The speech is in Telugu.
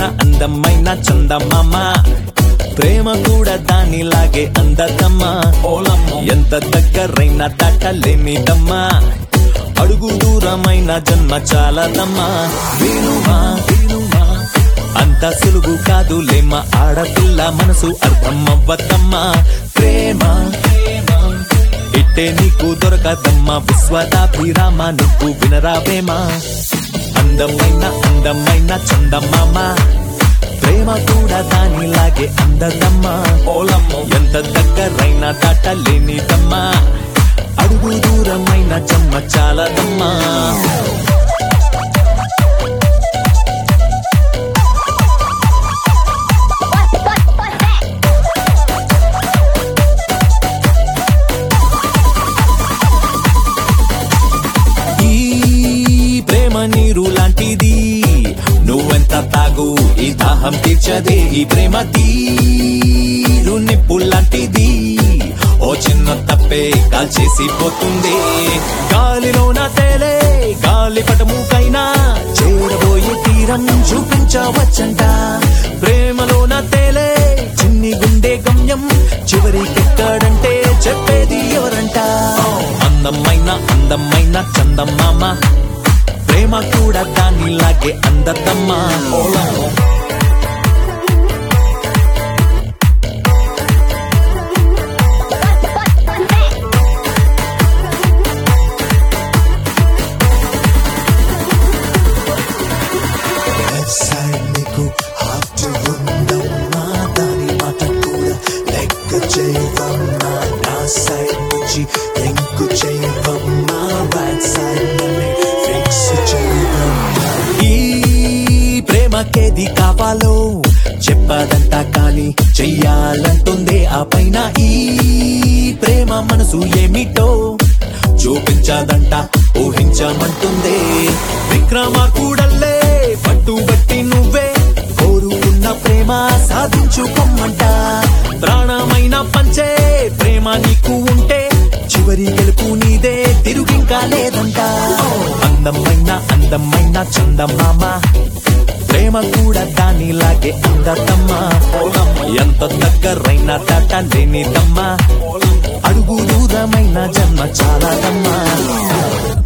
అందమైన చందమామ ప్రేమ కూడా దానిలాగే అందదమ్మా ఓలమ్మ ఎంత దగ్గరైన దాటలేనిదమ్మా అడుగు దూరమైన జన్మ చాలదమ్మా వేణుమా వేణుమా అంత సులువు కాదు లేమ ఆడపిల్ల మనసు అర్థం అవ్వద్దమ్మా ప్రేమ ప్రేమ ఇట్టే నీకు దొరకదమ్మా విశ్వదాభిరామ నువ్వు వినరావేమా అందమైన అందమైన చందమామ ప్రేమ కూడా దానిలాగే అందదమ్మా ఓలమ్మ ఎంత దగ్గరైన దాటలేనిదమ్మా అడుగు దూరమైన జన్మ చాలదమ్మా ఈ ప్రేమ నీరు లాంటిది నువ్వెంత తాగు ఈ దాహం తీర్చదే ఈ ప్రేమ తీరు నిప్పు లాంటిది ఓ చిన్న తప్పే కాల్చేసి పోతుంది గాలిలోన తేలే గాలి పటముకైనా చేరబోయే తీరం చూపించవచ్చంట ప్రేమలోన తేలే చిన్ని గుండె గమ్యం చివరికెక్కడంటే చెప్పేది ఎవరంట అందమైన అందమైన చందమామ ప్రేమ కూడా దానిలాగే అందదమ్మా ఓలమ్మో సైడ్ నీకు హార్ట్ ఉందమ్మా దాని మాట కూడా లెక్క చేయవమ్మా నా సైడ్ నుంచి ఎంకు చేయవమ్మా బ్యాక్ సైడ్ నన్ను ఫిక్స్ చేయవమ్మా ఈ ప్రేమకేది కావాలో చెప్పదంట కానీ చెయ్యాలంటుందే ఆ పైన ఈ ప్రేమ మనసు ఏమిటో చూపించదంట ఊహించమంటుందే విక్రమార్కుడల్లే పట్టుబట్టి నువ్వే కోరుకున్న ప్రేమ సాధించుకోమంట ప్రాణమైన పంచే ప్రేమ నీకు ఉంటే చివరి గెలుపు నీదే తిరుగింకా లేదంట అందమైన అందమైన చందమామ ప్రేమ కూడా దానిలాగే అందదమ్మా ఎంత దగ్గరైన దాట లేనిదమ్మా అడుగు దూరమైన జన్మ చాలాదమ్మా